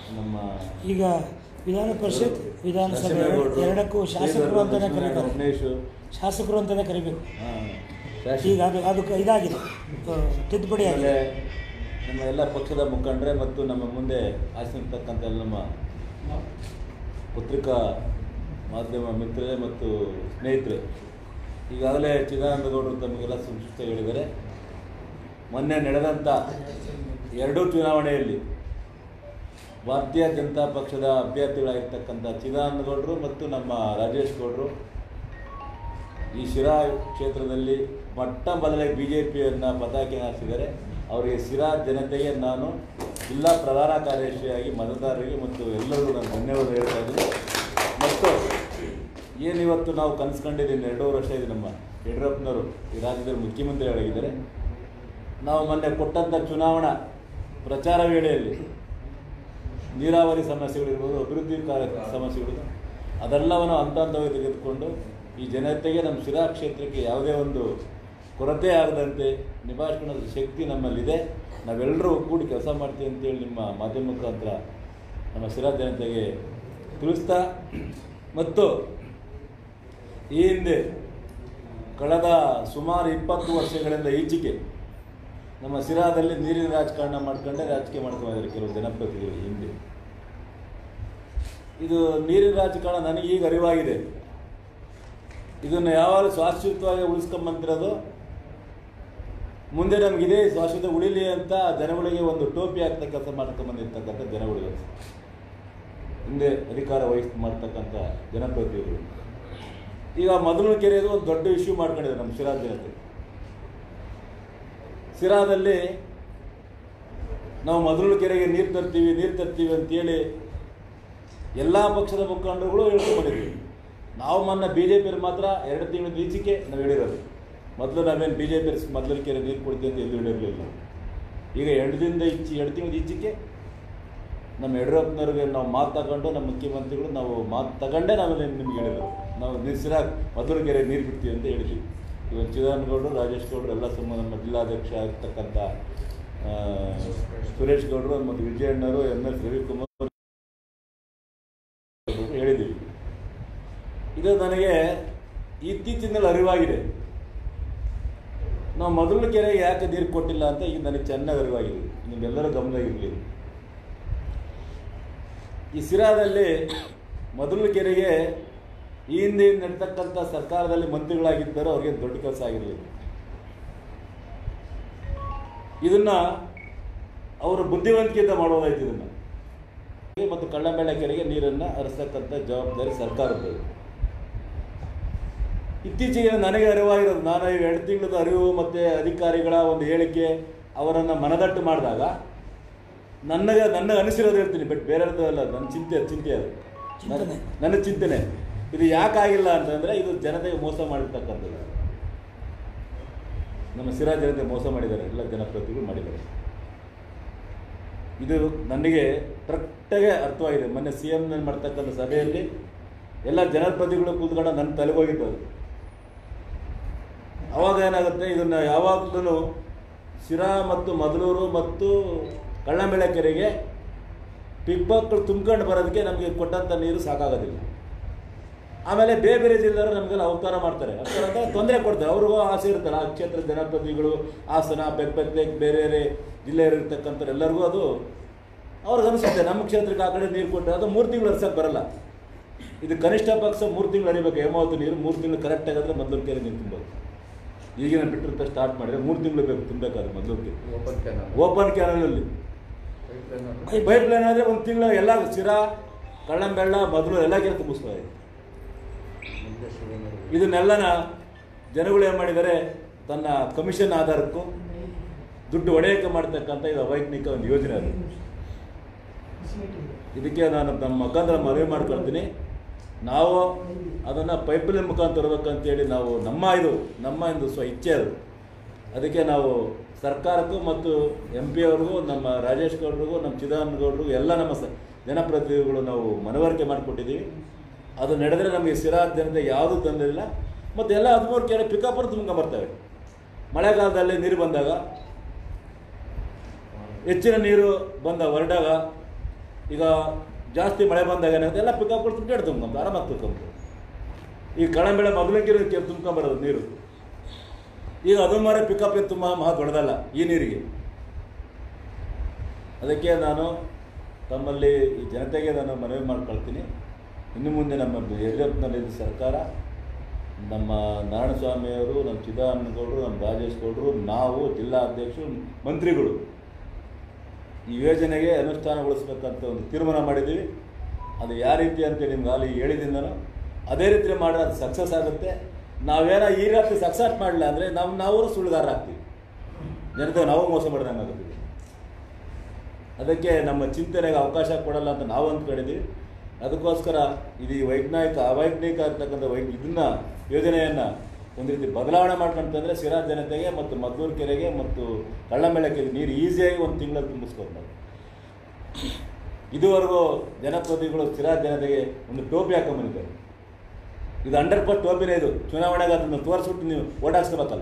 ನಮ್ಮ ಈಗ ವಿಧಾನ ಪರಿಷತ್ ವಿಧಾನಸಭೆ ನರಸಿಂಹೇಗೌಡರು, ಎರಡಕ್ಕೂ ಶಾಸಕರು ಅಂತಲೇ ಶ್ರೀಧರ್ ಕರೀತಾರೆ ಉಮೇಶು ಶಾಸಕರು ಅಂತಲೇ ಕರಿಬೇಕು ಹಾ, ಈಗ ಅದು ಅದು ಕ- ಇದಾಗಿದೆ ಆ, ತಿದ್ದುಪಡಿ ಆಮೇಲೆ ಆಗಿದೆ ನಮ್ಮ ಎಲ್ಲ ಪಕ್ಷದ ಮುಖಂಡರೇ ಮತ್ತು ನಮ್ಮ ಮುಂದೆ ಆಸನಿರ್ತಕ್ಕಂಥ ಎಲ್ಲ ನಮ್ಮ ಪತ್ರಿಕಾ ಮಾಧ್ಯಮ ಮಿತ್ರರೇ ಮತ್ತು ಸ್ನೇಹಿತರೆ ಈಗಾಗಲೇ ಚಿದಾನಂದ ಗೌಡರು ತಮಗೆಲ್ಲ ಸಂಕ್ಷಿಪ್ತ ಹೇಳಿದ್ದಾರೆ ಮೊನ್ನೆ ನಡೆದಂಥ ಎರಡೂ ಚುನಾವಣೆಯಲ್ಲಿ ಭಾರತೀಯ ಜನತಾ ಪಕ್ಷದ ಅಭ್ಯರ್ಥಿಗಳಾಗಿರ್ತಕ್ಕಂಥ ಚಿದಾನಂದ ಗೌಡರು ಮತ್ತು ನಮ್ಮ ರಾಜೇಶ್ ಗೌಡರು ಈ ಶಿರಾ ಕ್ಷೇತ್ರದಲ್ಲಿ ಮೊಟ್ಟ ಮೊದಲಿಗೆ ಬಿ ಜೆ ಪಿಯನ್ನು ಪತಾಕೆ ಹಾರಿಸಿದ್ದಾರೆ ಅವರಿಗೆ ಶಿರಾ ಜನತೆಗೆ ನಾನು ಜಿಲ್ಲಾ ಪ್ರಧಾನ ಕಾರ್ಯದರ್ಶಿಯಾಗಿ ಮತದಾರರಿಗೆ ಮತ್ತು ಎಲ್ಲರಿಗೂ ನಾನು ಧನ್ಯವಾದ ಹೇಳ್ತಾ ಇದ್ದೀನಿ ಮತ್ತು ಏನಿವತ್ತು ನಾವು ಕನಸ್ಕೊಂಡಿದ್ದೀನಿ ಎರಡೂವರೆ ವರ್ಷ ಇದೆ ನಮ್ಮ ಯಡಿಯೂರಪ್ಪನವರು ಈ ರಾಜ್ಯದಲ್ಲಿ ಮುಖ್ಯಮಂತ್ರಿಗಳಾಗಿದ್ದಾರೆ ನಾವು ಮೊನ್ನೆ ಕೊಟ್ಟಂಥ ಚುನಾವಣಾ ಪ್ರಚಾರ ವೇಳೆಯಲ್ಲಿ ನೀರಾವರಿ ಸಮಸ್ಯೆಗಳಿರ್ಬೋದು ಅಭಿವೃದ್ಧಿ ಕಾರ್ಯ ಸಮಸ್ಯೆಗಳು ಅದೆಲ್ಲವನ್ನು ಹಂತ ಹಂತವಾಗಿ ತೆಗೆದುಕೊಂಡು ಈ ಜನತೆಗೆ ನಮ್ಮ ಶಿರಾ ಕ್ಷೇತ್ರಕ್ಕೆ ಯಾವುದೇ ಒಂದು ಕೊರತೆ ಆಗದಂತೆ ನಿಭಾಯಿಸ್ಕೊಳ್ಳೋ ಶಕ್ತಿ ನಮ್ಮಲ್ಲಿದೆ ನಾವೆಲ್ಲರೂ ಒಗ್ಗೂಡಿ ಕೆಲಸ ಮಾಡ್ತೀವಿ ಅಂತೇಳಿ ನಿಮ್ಮ ಮಾಧ್ಯಮ ಮುಖಾಂತರ ನಮ್ಮ ಶಿರಾ ಜನತೆಗೆ ತಿಳಿಸ್ತಾ ಮತ್ತು ಈ ಹಿಂದೆ ಕಳೆದ ಸುಮಾರು ಇಪ್ಪತ್ತು ವರ್ಷಗಳಿಂದ ಈಚೆಗೆ ನಮ್ಮ ಸಿರಾದಲ್ಲಿ ನೀರಿನ ರಾಜಕಾರಣ ಮಾಡ್ಕೊಂಡೆ ರಾಜಕೀಯ ಮಾಡ್ಕೊಂಡಿದ್ದಾರೆ ಕೆಲವು ಜನಪ್ರತಿನಿಧಿಗಳು ಹಿಂದೆ ಇದು ನೀರಿನ ರಾಜಕಾರಣ ನನಗೆ ಈಗ ಅರಿವಾಗಿದೆ ಇದನ್ನು ಯಾವಾಗ ಶಾಶ್ವತವಾಗಿ ಉಳಿಸ್ಕೊಂಬಂತಿರೋದು ಮುಂದೆ ನಮ್ಗೆ ಇದೇ ಶಾಶ್ವತ ಉಳಿಲಿ ಅಂತ ಜನಗಳಿಗೆ ಒಂದು ಟೋಪಿ ಹಾಕ್ತಾ ಕೆಲಸ ಮಾಡ್ಕೊಂಬಂದಿರ್ತಕ್ಕಂಥ ಜನಗಳಿಗೆ ಹಿಂದೆ ಅಧಿಕಾರ ವಹಿಸಿ ಮಾಡ್ತಕ್ಕಂಥ ಜನಪ್ರತಿನಿಧಿಗಳು ಈಗ ಮೊದಲು ಕೆರೆದು ಒಂದು ದೊಡ್ಡ ಇಶ್ಯೂ ಮಾಡ್ಕೊಂಡಿದ್ದಾರೆ ನಮ್ಮ ಶಿರಾ ಜನತೆ ಸಿರಾದಲ್ಲಿ ನಾವು ಮೊದಲು ಕೆರೆಗೆ ನೀರು ತರ್ತೀವಿ ನೀರು ತರ್ತೀವಿ ಅಂತೇಳಿ ಎಲ್ಲ ಪಕ್ಷದ ಮುಖಂಡರುಗಳು ಹೇಳ್ಕೊಂಡ್ಬಂದಿದ್ವಿ ನಾವು ಮೊನ್ನೆ ಬಿ ಜೆ ಪಿಯವ್ರು ಮಾತ್ರ ಎರಡು ತಿಂಗಳ ಈಚೆಗೆ ನಾವು ಹೇಳಿರೋದು ಮೊದಲು ನಾವೇನು ಬಿ ಜೆ ಪಿ ಮೊದಲು ಕೆರೆ ನೀರು ಕೊಡ್ತೀವಿ ಅಂತ ಎಲ್ಲೂ ಹೇಳಿರಲಿಲ್ಲ ಈಗ ಎರಡು ದಿನದ ಈಚೆ ಎರಡು ತಿಂಗಳ ಈಚೆಗೆ ನಮ್ಮ ಯಡಿಯೂರಪ್ಪನವ್ರಿಗೆ ನಾವು ಮಾತು ತಗೊಂಡು ನಮ್ಮ ಮುಖ್ಯಮಂತ್ರಿಗಳು ನಾವು ಮಾತು ತಗೊಂಡೇ ನಾವು ನಿಮ್ಗೆ ಹೇಳಿದ್ರು ನಾವು ನಿರ್ಸಿರ ಮೊದಲು ಕೆರೆ ನೀರು ಬಿಡ್ತೀವಿ ಅಂತ ಹೇಳಿದ್ವಿ ಇವತ್ತು ಚಿದಾನಗೌಡರು ರಾಜೇಶ್ ಗೌಡರು ಎಲ್ಲ ಸಮ ನಮ್ಮ ಜಿಲ್ಲಾಧ್ಯಕ್ಷ ಆಗಿರ್ತಕ್ಕಂಥ ಆ, ಸುರೇಶ್ ಗೌಡರು ಮತ್ತು ವಿಜಯಣ್ಣರು ಎಂ ಎಸ್ ರವಿಕುಮಾರ್ ಹೇಳಿದ್ದೀವಿ ಇದು ನನಗೆ ಇತ್ತೀಚಿನಲ್ಲಿ ಅರಿವಾಗಿದೆ ನಾವು ಮೊದಲು ಕೆರೆಗೆ ಯಾಕೆ ನೀರು ಕೊಟ್ಟಿಲ್ಲ ಅಂತ ಈಗ ನನಗೆ ಚೆನ್ನಾಗಿ ಅರಿವಾಗಿದೆ ನಿಮ್ಗೆಲ್ಲರೂ ಗಮನವಾಗಿರಲಿ ಈ ಸಿರಾದಲ್ಲಿ ಮೊದಲು ಕೆರೆಗೆ ಈ ಹಿಂದೆ ನಡ್ತಕ್ಕಂಥ ಸರ್ಕಾರದಲ್ಲಿ ಮಂತ್ರಿಗಳಾಗಿದ್ದರು ಅವ್ರಿಗೆ ದೊಡ್ಡ ಕೆಲಸ ಆಗಿರಲಿಲ್ಲ ಇದನ್ನ ಅವರು ಬುದ್ಧಿವಂತಿಕೆಯಿಂದ ಮಾಡೋದಾಯ್ತು ಇದನ್ನ ಮತ್ತು ಕಳ್ಳಂಬೆಳ್ಳ ಕೆರೆಗೆ ನೀರನ್ನು ಹರಿಸ್ತಕ್ಕಂಥ ಜವಾಬ್ದಾರಿ ಸರ್ಕಾರದ್ದು ಇತ್ತೀಚೆಗೆ ನನಗೆ ಅರಿವಾಗಿರೋದು ನಾನು ಈ ಎರಡು ತಿಂಗಳದ ಅರಿವು ಮತ್ತು ಅಧಿಕಾರಿಗಳ ಒಂದು ಹೇಳಿಕೆ ಅವರನ್ನು ಮನದಟ್ಟು ಮಾಡಿದಾಗ ನನಗೆ ನನಗೆ ಅನಿಸಿರೋದು ಹೇಳ್ತೀನಿ ಬಟ್ ಬೇರೆಯವ್ರದ್ದು ಅಲ್ಲ ನನ್ನ ಚಿಂತೆ ಚಿಂತೆ ಅದು ಚಿಂತನೆ. ನನ್ನ ಚಿಂತನೆ ಇದು ಯಾಕಾಗಿಲ್ಲ ಅಂತಂದರೆ ಇದು ಜನತೆಗೆ ಮೋಸ ಮಾಡಿರ್ತಕ್ಕಂಥದ್ದು ನಮ್ಮ ಸಿರಾ ಜನತೆ ಮೋಸ ಮಾಡಿದ್ದಾರೆ ಎಲ್ಲ ಜನಪ್ರತಿನಿಧಿಗಳು ಮಾಡಿದ್ದಾರೆ ಇದು ನನಗೆ ಕರೆಕ್ಟಾಗೆ ಅರ್ಥವಾಗಿದೆ ಮೊನ್ನೆ ಸಿ ಎಮ್ ಮಾಡ್ತಕ್ಕಂಥ ಸಭೆಯಲ್ಲಿ ಎಲ್ಲ ಜನಪ್ರತಿನಿಧಿಗಳು ಕೂತ್ಕೊಂಡು ನನ್ನ ತಲೆಗೋಗಿದ್ದು ಅದು ಅವಾಗ ಏನಾಗುತ್ತೆ ಇದನ್ನು ಯಾವಾಗಲೂ ಶಿರಾ ಮತ್ತು ಮದಲೂರು ಮತ್ತು ಕಳ್ಳಂಬೆಳೆ ಕೆರೆಗೆ ಪಿಕ್ಪಾಕ್ಗಳು ತುಂಬ್ಕೊಂಡು ಬರೋದಕ್ಕೆ ನಮಗೆ ಕೊಟ್ಟಂಥ ನೀರು ಸಾಕಾಗೋದಿಲ್ಲ ಆಮೇಲೆ ಬೇರೆ ಬೇರೆ ಜಿಲ್ಲೆಯವರು ನಮಗೆಲ್ಲ ಅವತಾರ ಮಾಡ್ತಾರೆ ಅವತಾರ ಅಂತ ತೊಂದರೆ ಕೊಡ್ತಾರೆ ಅವ್ರಿಗೂ ಆಸೆ ಇರುತ್ತಲ್ಲ ಆ ಕ್ಷೇತ್ರದ ಜನಪ್ರತಿನಿಧಿಗಳು ಹಾಸನ ಬೆಕ್ಕಕ್ಕೆ ಬೇರೆ ಬೇರೆ ಜಿಲ್ಲೆಯಲ್ಲಿರ್ತಕ್ಕಂಥವ್ರು ಎಲ್ಲರಿಗೂ ಅದು ಅವ್ರಿಗೆ ಅನಿಸುತ್ತೆ ನಮ್ಮ ಕ್ಷೇತ್ರಕ್ಕೆ ಆ ಕಡೆ ನೀರು ಕೊಟ್ಟರೆ ಅದು ಮೂರು ತಿಂಗಳು ಹರ್ಸಕ್ಕೆ ಬರಲ್ಲ ಇದು ಕನಿಷ್ಠ ಪಕ್ಷ ಮೂರು ತಿಂಗಳು ಹರಿಬೇಕು ಹೇಮಾವತಿ ನೀರು ಮೂರು ತಿಂಗಳು ಕರೆಕ್ಟ್ ಆಗಿದ್ರೆ ಮೊದಲು ಕೆರೆ ನೀರು ತುಂಬೋದು ಈಗಿನ ಬಿಟ್ಟಿರ್ತ ಸ್ಟಾರ್ಟ್ ಮಾಡಿದ್ರೆ ಮೂರು ತಿಂಗಳು ಬೇಕು ತುಂಬಬೇಕಾದ್ರೆ ಮೊದಲು ಓಪನ್ ಕ್ಯಾನಲ್ ಓಪನ್ ಕ್ಯಾನಲಲ್ಲಿ ಈ ಪೈಪ್ ಲೈನ್ ಆದರೆ ಒಂದು ತಿಂಗಳು ಎಲ್ಲ ಸಿರಾ ಕಳ್ಳಂಬೆಳ್ಳ ಮೊದಲು ಎಲ್ಲ ಕೆರೆ ತುಂಬಿಸ್ತಾರೆ ಇದನ್ನೆಲ್ಲನ ಜನಗಳು ಏನು ಮಾಡಿದ್ದಾರೆ ತನ್ನ ಕಮಿಷನ್ ಆಧಾರಕ್ಕೂ ದುಡ್ಡು ಹೊಡೆಯಕ್ಕೆ ಮಾಡ್ತಕ್ಕಂಥ ಇದು ಅವೈಜ್ಞಿಕ ಒಂದು ಯೋಜನೆ ಅದು ಇದಕ್ಕೆ ನಾನು ನಮ್ಮ ಮುಖಾಂತರ ಮನವಿ ಮಾಡ್ಕೊಳ್ತೀನಿ ನಾವು ಅದನ್ನು ಪೈಪ್ಲೈನ್ ಮುಖಾಂತರ ತರಬೇಕಂತೇಳಿ ನಾವು ನಮ್ಮ ಇದು ನಮ್ಮ ಒಂದು ಸ್ವ ಇಚ್ಛೆ ಅದು ಅದಕ್ಕೆ ನಾವು ಸರ್ಕಾರಕ್ಕೂ ಮತ್ತು ಎಂ ಪಿ ಅವ್ರಿಗೂ ನಮ್ಮ ರಾಜೇಶ್ ಗೌಡ್ರಿಗೂ ನಮ್ಮ ಚಿದಾನಂದ ಗೌಡ್ರಿಗೂ ಎಲ್ಲ ನಮ್ಮ ಸ ಜನಪ್ರತಿನಿಧಿಗಳು ನಾವು ಮನವರಿಕೆ ಮಾಡಿಕೊಟ್ಟಿದ್ದೀವಿ ಅದು ನಡೆದರೆ ನಮಗೆ ಸಿರಾ ಜನತೆ ಯಾವುದೂ ತೊಂದರೆ ಇಲ್ಲ ಮತ್ತು ಎಲ್ಲ ಹದಿಮೂರು ಕೆರೆ ಪಿಕಪ್ಪರ್ ತುಂಬ್ಕೊಂಬರ್ತವೆ ಮಳೆಗಾಲದಲ್ಲಿ ನೀರು ಬಂದಾಗ ಹೆಚ್ಚಿನ ನೀರು ಬಂದ ಹೊರಡಾಗ ಈಗ ಜಾಸ್ತಿ ಮಳೆ ಬಂದಾಗ ಏನಾಗುತ್ತೆ ಎಲ್ಲ ಪಿಕಪ್ಗಳು ತುಂಬಿಟ್ಟು ತುಂಬ್ಕೊಂತ ಆರಾಮಾಗಿ ತುಂಬ್ಕೊಂತ ಈ ಕಳಂಬೆಳೆ ಮೊದಲಿಗೆ ತುಂಬ್ಕೊಂಬರೋದು ನೀರು ಈಗ ಅದು ಮಾರೆ ಪಿಕಪ್ ತುಂಬ ಮಹಾ ದೊಡ್ಡದಲ್ಲ ಈ ನೀರಿಗೆ ಅದಕ್ಕೆ ನಾನು ತಮ್ಮಲ್ಲಿ ಈ ಜನತೆಗೆ ನಾನು ಮನವಿ ಮಾಡ್ಕೊಳ್ತೀನಿ ಇನ್ನು ಮುಂದೆ ನಮ್ಮ ಯಡಿಯೂರಪ್ಪನಲ್ಲಿ ಸರ್ಕಾರ ನಮ್ಮ ನಾರಾಯಣಸ್ವಾಮಿಯವರು ನಮ್ಮ ಚಿದಾನಂದಗೌಡರು ನಮ್ಮ ರಾಜೇಶ್ ಗೌಡರು ನಾವು ಜಿಲ್ಲಾ ಅಧ್ಯಕ್ಷರು ಮಂತ್ರಿಗಳು ಈ ಯೋಜನೆಗೆ ಅನುಷ್ಠಾನಗೊಳಿಸ್ಬೇಕಂತ ಒಂದು ತೀರ್ಮಾನ ಮಾಡಿದ್ದೀವಿ ಅದು ಯಾವ ರೀತಿ ಅಂತೇಳಿ ನಿಮ್ಗೆ ಅಲ್ಲಿ ಹೇಳಿದ್ದೀನಿ ನಾನು ಅದೇ ರೀತಿ ಮಾಡಿದ್ರೆ ಅದು ಸಕ್ಸಸ್ ಆಗುತ್ತೆ ನಾವೇನೋ ಈ ರೀತಿ ಸಕ್ಸಸ್ ಮಾಡಲಿಲ್ಲ ಅಂದರೆ ನಾವು ನಾವು ಸುಳ್ಳುಗಾರ ಆಗ್ತೀವಿ ಜನತೆ ನಾವು ಮೋಸ ಮಾಡಿದಂಗೆ ಆಗುತ್ತೆ ಅದಕ್ಕೆ ನಮ್ಮ ಚಿಂತನೆಗೆ ಅವಕಾಶ ಕೊಡಲ್ಲ ಅಂತ ನಾವು ಅಂದ್ಕೊಂಡಿದ್ದೀವಿ ಅದಕ್ಕೋಸ್ಕರ ಇದು ಈ ವೈಜ್ಞಾನಿಕ ಅವೈಜ್ಞಾನಿಕ ಅಂತಕ್ಕಂಥ ವೈ ಇದನ್ನ ಯೋಜನೆಯನ್ನು ಒಂದು ರೀತಿ ಬದಲಾವಣೆ ಮಾಡ್ಕೊಂತಂದರೆ ಸಿರಾ ಜನತೆಗೆ ಮತ್ತು ಮದ್ದೂರು ಕೆರೆಗೆ ಮತ್ತು ಕಳ್ಳಂಬೆಳಕ್ಕೆ ನೀರು ಈಸಿಯಾಗಿ ಒಂದು ತಿಂಗಳಲ್ಲಿ ತುಂಬಿಸ್ಬೋದು ನಾವು ಇದುವರೆಗೂ ಜನಪ್ರತಿನಿಧಿಗಳು ಸಿರಾ ಜನತೆಗೆ ಒಂದು ಟೋಪಿ ಹಾಕೊಂಬಂದಿದ್ದಾರೆ ಇದು ಹಂಡ್ರೆಡ್ ಪರ್ಸೆಂಟ್ ಟೋಪಿನೇ ಇದು ಚುನಾವಣೆಗೆ ಅದನ್ನು ತೋರಿಸ್ಬಿಟ್ಟು ನೀವು ಓಡಾಡ್ಸ್ಕೋಬೇಕಲ್ಲ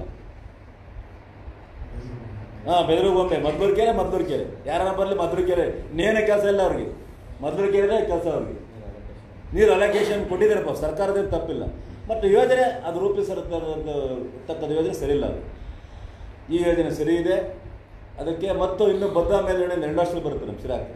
ಹಾಂ ಬೆದರುಗೊಂಬೆ ಮದ್ದೂರು ಕೆರೆ ಮದ್ದೂರು ಕೆರೆ ಯಾರನ್ನ ಬರಲಿ ಮದ್ದೂರು ಕೆರೆ ಇನ್ನೇನೇ ಕೆಲಸ ಇಲ್ಲ ಅವ್ರಿಗೆ ಮದ್ದೂರು ಕೆರೆದೇ ಕೆಲಸ ಅವ್ರಿಗೆ ನೀರು ಅಲೋಕೇಶನ್ ಕೊಟ್ಟಿದ್ದಾರಪ್ಪ ಸರ್ಕಾರದಿಂದ ತಪ್ಪಿಲ್ಲ ಮತ್ತು ಯೋಜನೆ ಅದು ರೂಪಿಸಿರ್ತಕ್ಕಂಥ ಯೋಜನೆ ಸರಿ ಇಲ್ಲ ಅದು ಈ ಯೋಜನೆ ಸರಿ ಇದೆ ಅದಕ್ಕೆ ಮತ್ತು ಇನ್ನು ಬದ್ಧ ಮೇಲ್ಗಡೆ ಎರಡು ವರ್ಷ ಬರುತ್ತೆ ನಮ್ಮ ಸಿರಾಕ್ಕೆ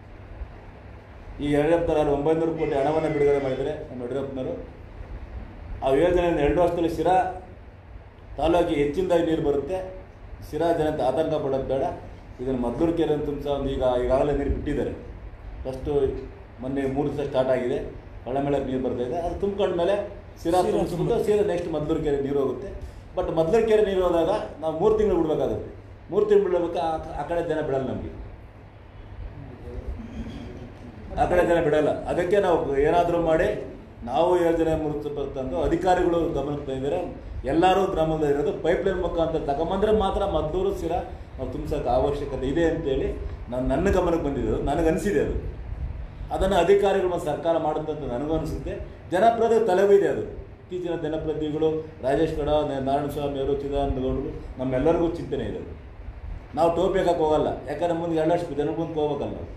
ಈ ಯಡಿಯೂರಪ್ಪನವರು ಒಂಬೈನೂರು ಕೋಟಿ ಹಣವನ್ನು ಬಿಡುಗಡೆ ಮಾಡಿದರೆ ನಮ್ಮ ಯಡಿಯೂರಪ್ಪನವರು ಆ ಯೋಜನೆಯಿಂದ ಎರಡು ವರ್ಷದಲ್ಲಿ ಶಿರಾ ತಾಲೂಕಿಗೆ ಹೆಚ್ಚಿನದಾಗಿ ನೀರು ಬರುತ್ತೆ ಶಿರಾ ಜನತೆ ಆತಂಕ ಪಡೋದು ಬೇಡ ಇದನ್ನು ಮದ್ದೂರು ಕೆರೆ ಅಂತ ತುಂಬಿಸ ಒಂದು ಈಗ ಈಗಾಗಲೇ ನೀರು ಬಿಟ್ಟಿದ್ದಾರೆ ಫಸ್ಟು ಮೊನ್ನೆ ಮೂರು ದಿವಸ ಸ್ಟಾರ್ಟ್ ಆಗಿದೆ ಕಳ್ಳಮೆಳಕ್ಕೆ ನೀರು ಬರ್ತಾ ಇದೆ ಅದು ತುಂಬ್ಕೊಂಡ್ಮೇಲೆ ಶಿರಾ ಶಿರಾ ತುಂಬಿಸ್ಬಿಟ್ಟು ಸೀದಾ ನೆಕ್ಸ್ಟ್ ಮದ್ದೂರು ಕೆರೆ ನೀರು ಹೋಗುತ್ತೆ ಬಟ್ ಮದ್ದೂರು ಕೆರೆ ನೀರು ಹೋದಾಗ ನಾವು ಮೂರು ತಿಂಗಳು ಬಿಡಬೇಕಾಗುತ್ತೆ ಮೂರು ತಿಂಗಳು ಬಿಡಬೇಕು ಆ- ಆ ಕಡೆ ಜನ ಬಿಡಲ್ಲ ನಮಗೆ ಆ ಕಡೆ ಜನ ಬಿಡಲ್ಲ ಅದಕ್ಕೆ ನಾವು ಏನಾದರೂ ಮಾಡಿ ನಾವು ಯೋಜನೆ ತಂದು ಅಧಿಕಾರಿಗಳು ಗಮನಕ್ಕೆ ತಂದಿದ್ದಾರೆ ಎಲ್ಲರೂ ಗ್ರಾಮದಲ್ಲಿ ಇರೋದು ಪೈಪ್ಲೈನ್ ಮುಖಾಂತರ ತಗೊಂಬಂದ್ರೆ ಮಾತ್ರ ಮದ್ದೂರು ಸಿರ ನಾವು ತುಂಬಿಸೋಕೆ ಅವಶ್ಯಕತೆ ಇದೆ ಅಂತೇಳಿ ನಾನು ನನ್ನ ಗಮನಕ್ಕೆ ಬಂದಿದೆ ಅದು ನನಗೆ ಅನಿಸಿದೆ ಅದು ಅದನ್ನು ಅಧಿಕಾರಿಗಳು ಮತ್ತು ಸರ್ಕಾರ ಮಾಡುತ್ತೆ ಅಂತ ನನಗೂ ಅನಿಸುತ್ತೆ ಜನಪ್ರತಿನಿಧಿ ತಲೆಗೂ ಇದೆ ಅದು ಇತ್ತೀಚಿನ ಜನಪ್ರತಿನಿಧಿಗಳು ರಾಜೇಶ್ ಗೌಡ ನ- ನಾರಾಯಣಸ್ವಾಮಿ ಅವರು ಚಿದಾನಂದ ಗೌಡರು ನಮ್ಮೆಲ್ಲರಿಗೂ ಚಿಂತನೆ ಇದೆ ಅದು. ನಾವು ಟೋಪಿ ಹಾಕಕ್ಕೆ ಹೋಗಲ್ಲ ಯಾಕಂದ್ರೆ ಮುಂದೆ ಎರಡು ಲಕ್ಷ ಜನ ಮುಂದೆ ಹೋಗ್ಬೇಕಲ್ಲ ನಾವು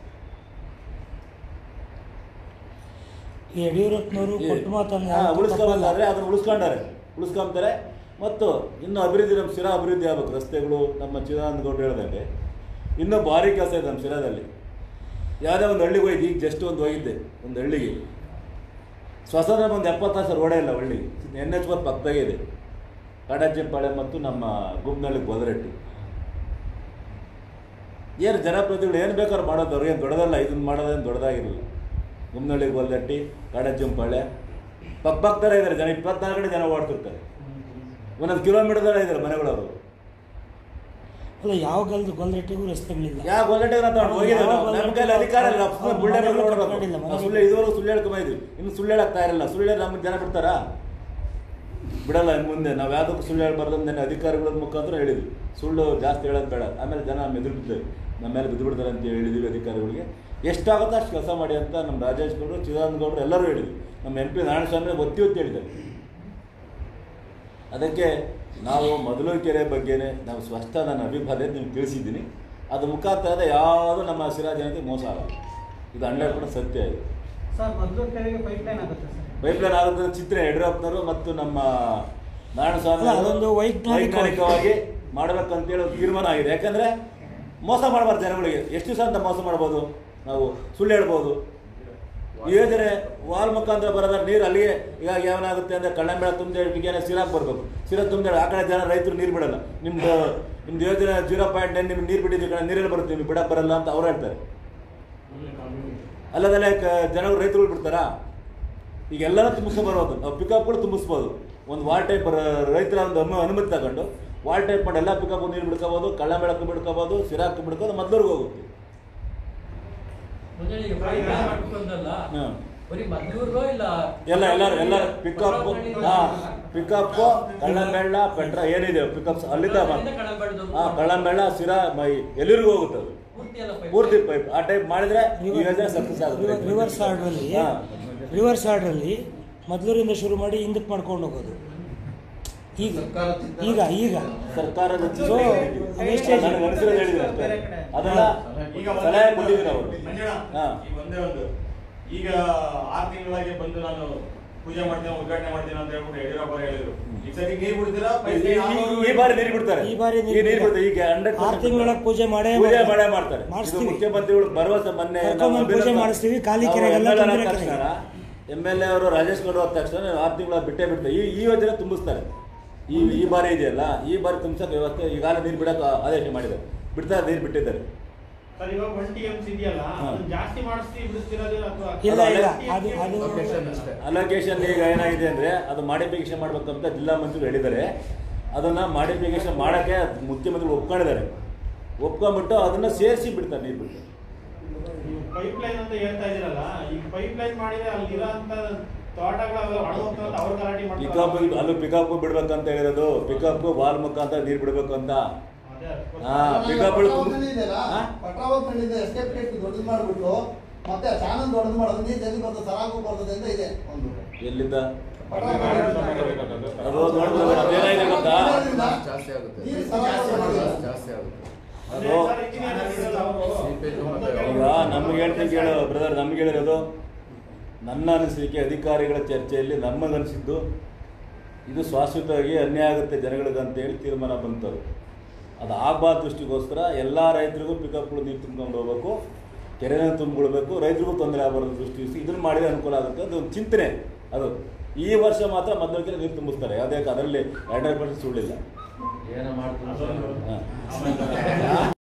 ಈ ಯಡಿಯೂರಪ್ಪನವರು ಕೊಟ್ಟು ಮಾತನ್ನು ಹಾ, ಯಾವತ್ತೂ ಉಳಿಸ್ಕೊಬೇಕಾದ್ರೆ ಅದನ್ನು ಉಳಿಸ್ಕೊಂಡಾರೆ ಉಳಿಸ್ಕೊಂತಾರೆ ಮತ್ತು ಇನ್ನು ಅಭಿವೃದ್ಧಿ ನಮ್ಮ ಶಿರಾ ಅಭಿವೃದ್ಧಿ ಆಗ್ಬೇಕು ರಸ್ತೆಗಳು ನಮ್ಮ ಚಿದಾನಂದ ಗೌಡ್ರು ಹೇಳ್ದಂಗೆ ಇನ್ನೂ ಭಾರಿ ಕೆಲಸ ಇದೆ ನಮ್ಮ ಶಿರಾದಲ್ಲಿ ಯಾವುದೇ ಒಂದು ಹಳ್ಳಿಗೆ ಹೋಯ್ತು ಈಗ ಜಸ್ಟ್ ಒಂದು ಹೋಗಿದ್ದೆ ಒಂದು ಹಳ್ಳಿಗೆ ಸ್ವಸಂದ್ರ ಒಂದು ಎಪ್ಪತ್ತು ವರ್ಷ ರೋಡೇ ಇಲ್ಲ ಹಳ್ಳಿ ಎನ್ ಎಚ್ ಬರ್ ಪಕ್ಕದಾಗೆ ಇದೆ ಕಾಡಜ್ಜಿಪಾಳೆ ಮತ್ತು ನಮ್ಮ ಗುಮ್ನಳ್ಳಿ ಗೋದರಟ್ಟಿ ಏನು ಜನಪ್ರತಿನಿಧಿಗಳು ಏನು ಬೇಕಾದ್ರೂ ಮಾಡೋದು ಅವ್ರಿಗೇನು ದೊಡ್ಡದಲ್ಲ ಇದನ್ನು ಮಾಡೋದೇನು ದೊಡ್ಡದಾಗಿರಲಿಲ್ಲ ಗುಮ್ನಳ್ಳಿ ಗೋಲ್ದಟ್ಟಿ ಕಾಡಜ್ಜಂಪಾಳೆ ಪಕ್ಕ ಪಕ್ಕದಲ್ಲೇ ಇದ್ದಾರೆ ಜನ ಇಪ್ಪತ್ನಾಲ್ಕು ಕಡೆ ಜನ ಓಡ್ತಿರ್ತಾರೆ ಒಂದೊಂದು ಕಿಲೋಮೀಟರ್ದಲ್ಲೇ ಇದ್ದಾರೆ ಮನೆಗಳವರು ಅಲ್ಲ ಯಾವ ಗಲ್ದು ಗೊಲ್ರೆಟ್ಟಿಗೂ ರಸ್ತೆಗಳಿಲ್ಲ ಯಾವ ಗೋಲ್ದಟ್ಟಿ ಅಂತ ಹೋಗಿದ್ದೀವಿ ನಾವು ಯಾವ ನಮ್ಮ ಕೈಲಿ ಅಧಿಕಾರ ಇಲ್ಲ ನಾವು ಸುಮ್ಮನೆ ಅವ್ರು ಬುಲ್ಡೆ ಮನೆಗಳು ನೋಡ್ಬೇಕು ಕಟ್ಕೊಂಡಿಲ್ಲ, ನಾವು ಮನೆಗಳು. ಸುಳ್ಳು ಇದುವರೆಗೂ ಸುಳ್ಳು ಹೇಳ್ಕೊಂಬ ಇನ್ನು ಸುಳ್ಳು ಹೇಳಕ್ತಾ ಇರಲ್ಲ ಸುಳ್ಳು ಹೇಳಿ ನಮ್ಗೆ ಜನ ಬಿಡ್ತಾರಾ ಬಿಡಲ್ಲ ಇನ್ನು ಮುಂದೆ ನಾವು ಯಾವುದಕ್ಕೂ ಸುಳ್ಳು ಹೇಳ್ಬಾರ್ದು ಅಂತ ನೆನ್ನೆ ಅಧಿಕಾರಿಗಳ ಮುಖಾಂತರ ಹೇಳಿದ್ವಿ ಸುಳ್ಳು ಜಾಸ್ತಿ ಹೇಳೋದು ಬೇಡ ಆಮೇಲೆ ಜನ ಮೆದುರು ಬಿಡ್ತಾರೆ ನಮ್ಮ ಮೇಲೆ ಬಿದ್ದು ಬಿಡ್ತಾರೆ ಅಂತ ಹೇಳಿದ್ವಿ ಅಧಿಕಾರಿಗಳಿಗೆ ಎಷ್ಟಾಗುತ್ತೋ ಅಷ್ಟು ಕೆಲಸ ಮಾಡಿ ಅಂತ ನಮ್ಮ ರಾಜೇಶ್ ಗೌಡರು ಚಿದಾನಂದ ಗೌಡರು ಎಲ್ಲರೂ ಹೇಳಿದ್ವಿ ನಮ್ಮ ಎಂ ಪಿ ನಾರಾಯಣಸ್ವಾಮಿ ಒತ್ತಿ ಒತ್ತಿ ಹೇಳಿದ್ದಾರೆ ಅದಕ್ಕೆ ನಾವು ಮೊದಲು ಕೆರೆ ಬಗ್ಗೆನೇ ನಾವು ಸ್ಪಷ್ಟ ನನ್ನ ಅಭಿಪ್ರಾಯ ನಿಮ್ಗೆ ತಿಳಿಸಿದ್ದೀನಿ ಅದು ಮುಖಾಂತರ ಯಾವುದು ನಮ್ಮ ಸಿರಾ ಜನತೆ ಮೋಸ ಆಗಲ್ಲ ಇದು ಹಂಡ್ರೆಡ್ ಪರ್ಸೆಂಟ್ ಸತ್ಯ ಇದೆ ಸರ್ ಮದ್ದೂರು ಕೆರೆಗೆ ಪೈಪ್ ಲೈನ್ ಆಗುತ್ತೆ ಸರ್ ಪೈಪ್ಲೈನ್ ಆಗುತ್ತೆ ಚಿತ್ರ ಯಡಿಯೂರಪ್ಪನವರು ಮತ್ತು ನಮ್ಮ ನಾರಾಯಣಸ್ವಾಮಿ ಅಲ್ಲ, ಅವರು ಅದೊಂದು ವೈಜ್ಞಾನಿಕವಾಗಿ- ವೈಜ್ಞಾನಿಕವಾಗಿ ಮಾಡಬೇಕಂತೇಳಿ ಒಂದು ತೀರ್ಮಾನ ಆಗಿದೆ ಯಾಕಂದರೆ ಮೋಸ ಮಾಡಬಾರ್ದು ಜನಗಳಿಗೆ ಎಷ್ಟು ದಿವಸ ಅಂತ ಮೋಸ ಮಾಡ್ಬೋದು ನಾವು ಸುಳ್ಳು ಹೇಳ್ಬೋದು ಈ ಯೋಜನೆ ವಾಲ್ ಮುಖಾಂತರ ಬರೋದ್ರೆ ನೀರು ಅಲ್ಲಿಗೆ ಈಗ ಏನಾಗುತ್ತೆ ಅಂದರೆ ಕಳ್ಳಂಬೆಳ ತುಂಬಿಗೆ ಸಿರಾಕ್ ಬರಬೇಕು ಸಿರಾ ತುಂಬಿದೆ ಆ ಕಡೆ ಜನ ರೈತರು ನೀರು ಬಿಡಲ್ಲ ನಿಮ್ದು ನಿಮ್ದು ಯೋಜನೆ ಜೀರೋ ಪಾಯಿಂಟ್ ನೈನ್ ನಿಮ್ಗೆ ನೀರು ಬಿಟ್ಟಿದ್ದೀವಿ ಕಡೆ ನೀರಲ್ಲಿ ಬರುತ್ತೆ ನಿಮ್ಗೆ ಬಿಡಕ್ಕೆ ಬರಲ್ಲ ಅಂತ ಅವ್ರು ಹೇಳ್ತಾರೆ ಅಲ್ಲದಲ್ಲೇ ಕ ಜನಗಳು ರೈತರುಗಳು ಬಿಡ್ತಾರಾ ಈಗ ಎಲ್ಲರೂ ತುಂಬಿಸ್ಕೊಬರ್ಬೋದು ನಾವು ಪಿಕಪ್ಗಳು ತುಂಬಿಸ್ಬೋದು ಒಂದು ವಾಲ್ ಟೈಪ್ ರೈತರ ಒಂದು ಅನು ಅನುಮತಿ ತಗೊಂಡು ವಾಲ್ ಟೈಪ್ ಮಾಡಿ ಎಲ್ಲ ಪಿಕಪ್ ನೀರು ಬಿಡ್ಕೋಬೋದು ಕಳ್ಳ ಬೆಳಕು ಬಿಡ್ಕೋಬೋದು ಸಿರಾಕ್ ಬಿಡ್ಕೋದು ಮೊದಲೂರ್ಗೆ ಹೋಗುತ್ತೆ ಮುಂಜಾನೆ ಈಗ ಪೈಪ್ ಲೈನ್ ಮಾಡ್ಕೊಂಡಲ್ಲ ಹಾಂ ಬರೀ ಮದ್ದೂರ್ಗೋ ಇಲ್ಲ ಎಲ್ಲ ಎಲ್ಲರೂ ಎಲ್ಲ ಪಿಕಪ್ ಹಾಂ ಪಿಕಪ್ ಕಳ್ಳಂಬೆಳ್ಳ ಪೆಟ್ರ ಏನಿದೆ ಪಿಕಪ್ಸ್ ಅಲ್ಲಿಂದ ಅಲ್ಲಿಂದ ಕಳ್ಳಂಬೆಳ್ದು. ಹಾಂ ಕಳ್ಳಂಬೆಳ್ಳ ಸಿರಾ ಮೈ ಎಲ್ಲಿರಿಗೂ ಹೋಗುತ್ತೆ ಅದು ಪೂರ್ತಿ ಎಲ್ಲ ಪೈಪ್ ಪೂರ್ತಿ ಪೈಪ್ ಆ ಟೈಪ್ ಮಾಡಿದ್ರೆ ಈ ಯೋಜನೆ ಸಕ್ಸಸ್ ಆಗುತ್ತೆ ರಿವರ್ಸ್ ಆರ್ಡ್ರಲ್ಲಿ ಹಾಂ ರಿವರ್ಸ್ ಆರ್ಡ್ರಲ್ಲಿ ಮೊದಲೂರಿಂದ ಶುರು ಮಾಡಿ ಹಿಂದಕ್ಕೆ ಮಾಡ್ಕೊಂಡು ಹೋಗೋದು ಈಗ ಈಗ ಈಗ ಸರ್ಕಾರದ So, ನನಗೆ ಅನಿಸಿರೋದು ಹೇಳಿದ್ರೆ ಅಷ್ಟೇ ಅದನ್ನ ಈಗ ಸಲಹೆ ಕೊಟ್ಟಿದ್ದೀನಿ ಅವರು ಮಂಜಣ್ಣ, ಹಾ. ಈಗ ಒಂದೇ ಒಂದು ಈಗ ಆರು ತಿಂಗಳಾಗಿ ಬಂದು ನಾನು ಪೂಜೆ ಮಾಡ್ತೀನಿ ಉದ್ಘಾಟನೆ ಮಾಡ್ತೀನಿ ಅಂತ ಹೇಳ್ಬಿಟ್ಟು ಯಡಿಯೂರಪ್ಪ ಅವ್ರು ಹೇಳಿದ್ರು ಈ ಸತಿ ನೀರ್ ಬಿಡ್ತೀರಾ ಈ- ಈ- ಈ ಬಾರಿ ನೀರು ಬಿಡ್ತಾರೆ ಈ ಬಾರಿ ನೀರು ಈ ನೀರು ಬಿಡ್ತಾರೆ ಈಗ ಹಂಡ್ರೆಡ್ ಆರು ತಿಂಗಳೊಳಗೆ ಪೂಜೆ ಮಾಡೇ ಪೂಜೆ ಮಾಡ್ತಾರೆ. ಮಾಡೇ ಮಾಡ್ತಾರೆ ಇದು ಮಾಡಿಸ್ತೀವಿ. ಮುಖ್ಯಮಂತ್ರಿಗಳು ಭರವಸೆ ಮೊನ್ನೆ ಕರ್ಕೊಂಬಂದು ಪೂಜೆ ಮಾಡಿಸ್ತೀವಿ, ಖಾಲಿ ಕೆರೆಗೆಲ್ಲ ತುಂಬಿರೋ ಕೆರೆಗೆ. ಎಮ್ ಎಲ್ ಎ ಅವರು ರಾಜೇಶ್ ಗೌಡ ಹೋದ ತಕ್ಷಣ ಆರು ತಿಂಗಳ ಬಿಟ್ಟೇ ಬಿಡ್ತಾರೆ ಈ ಈ ಯೋಜನೆ ತುಂಬಿಸ್ತಾರೆ ಈ ಈ ಬಾರಿ ಇದೆಯಲ್ಲ ಈ ಬಾರಿ ತುಂಬಿಸೋಕೆ ವ್ಯವಸ್ಥೆ ಈಗಾಗಲೇ ನೀರು ಬಿಡಕ್ಕೆ ಆದೇಶ ಮಾಡಿದ್ದಾರೆ ಬಿಡ್ತಾರೆ ನೀರು ಬಿಟ್ಟಿದ್ದಾರೆ ಸರ್ ಇವಾಗ ಒನ್ ಟಿ ಎಮ್ಸ್ ಇದೆಯಲ್ಲ ಹಾ. ಅದನ್ನ ಜಾಸ್ತಿ ಮಾಡಿಸ್ತೀವಿ ಬಿಡಿಸ್ತಿರೋದು ಅಥವಾ ಇಲ್ಲ ಇಲ್ಲ ಅದು ಅದು ಅದು ಅಲೋಕೇಶನ್ ಈಗ ಏನಾಗಿದೆ ಅಂದ್ರೆ ಅದು ಮಾಡಿಫಿಕೇಶನ್ ಮಾಡ್ಬೇಕಂತ ಜಿಲ್ಲಾ ಮಂತ್ರಿಗಳು ಹೇಳಿದ್ದಾರೆ ಅದನ್ನ ಮಾಡಿಫಿಕೇಶನ್ ಮಾಡಕ್ಕೆ ಮುಖ್ಯಮಂತ್ರಿಗಳು ಒಪ್ಕೊಂಡಿದ್ದಾರೆ ಒಪ್ಕೊಂಡ್ಬಿಟ್ಟು ಅದನ್ನ ಸೇರಿಸಿ ಬಿಡ್ತಾರೆ ನೀರು ಬಿಟ್ಟು ನೀವು ಪೈಪ್ ಲೈನ್ ಅಂತ ಹೇಳ್ತಾ ಇದೀರಲ್ಲ ಈಗ ಪೈಪ್ ಲೈನ್ ಮಾಡಿದ್ರೆ ಅಲ್ಲಿರೋ ಅಂತ ತೋಟಗಳು ಒಣಗೋಗ್ತಾವ ಅಂತ ಅವ್ರ ಗಲಾಟೆ ಪಿಕಪ್ ಮಾಡ್ತಾರೆ ಅಲ್ಲೂ ಪಿಕಪ್ ಬಿಡ್ಬೇಕಂತ ಹೇಳಿರೋದು ಪಿಕಪ್ ವಾಲ್ ಮುಖಾಂತರ ನೀರು ಬಿಡಬೇಕು ಅಂತ ಅದೇ ಅದಕ್ಕೋಸ್ಕರ. ಹಾ ಪಿಕಪ್ ಪಟ್ರಾವತಿನಿಂದ ಎಸ್ಕೇಪ್ ಗೇಟ್ ದೊಡ್ಡದು ಮಾಡ್ಬಿಟ್ಟು ಮತ್ತೆ ಆ ಚಾನಲ್ ದೊಡ್ಡದು ಮಾಡೋದು ನೀರು ಎಲ್ಲಿ ಬರ್ತದೆ ಸರಾಗು ಬರ್ತದೆ ಅಂತ ಇದೆ ಒಂದು ಎಲ್ಲಿಂದ ಪಟ್ರಾವತಿ- ಅದು ನೋಡ್ಬೋದು ಅದೇನಾಗಿದೆ ಗೊತ್ತಾ ಜಾಸ್ತಿ ಆಗುತ್ತೆ ನೀರು ಸರಾಗು ಬರ್ತದೆ. ಜಾಸ್ತಿ ಆಗುತ್ತೆ ಅದೇ ಅದು ಸರ್ ಇಂಜಿನಿಯರ್ ಇರಲ್ಲ ಅವರು. ಸೀಪೇಜ್ ಮತ್ತೆ ಈಗ ನಮ್ಗೆ ಹೇಳ್ತೀನಿ ಕೇಳು ಬ್ರದರ್ ನಮ್ಗೆ ಹೇಳಿರೋದು ನನ್ನ ಅನಿಸಿಕೆ ಅಧಿಕಾರಿಗಳ ಚರ್ಚೆಯಲ್ಲಿ ನಮಗನಿಸಿದ್ದು ಇದು ಶಾಶ್ವತವಾಗಿ ಅನ್ಯಾಯ ಆಗುತ್ತೆ ಜನಗಳಿಗೆ ಅಂತೇಳಿ ತೀರ್ಮಾನ ಬಂತರು ಅದು ಆಗಬಾರ್ದು ದೃಷ್ಟಿಗೋಸ್ಕರ ಎಲ್ಲ ರೈತರಿಗೂ ಪಿಕಪ್ಗಳು ನೀರು ತುಂಬ್ಕೊಂಡು ಹೋಗ್ಬೇಕು ಕೆರೆನ ತುಂಬಿಕೊಳ್ಬೇಕು ರೈತರಿಗೂ ತೊಂದರೆ ಆಗಬಾರ್ದು ದೃಷ್ಟಿ ಇದನ್ನು ಮಾಡಿದ್ರೆ ಅನುಕೂಲ ಆಗುತ್ತೆ ಅದು ಒಂದು ಚಿಂತನೆ ಅದು ಈ ವರ್ಷ ಮಾತ್ರ ಮೊದಲಿಗೆ ನೀರು ತುಂಬಿಸ್ತಾರೆ ಯಾವುದೇ ಅದರಲ್ಲಿ ಹಂಡ್ರೆಡ್ ಪರ್ಸೆಂಟ್ ಸುಳ್ಳಿಲ್ಲ ಏನೋ ಮಾಡ್ಕೊಂಡು ಹಾಂ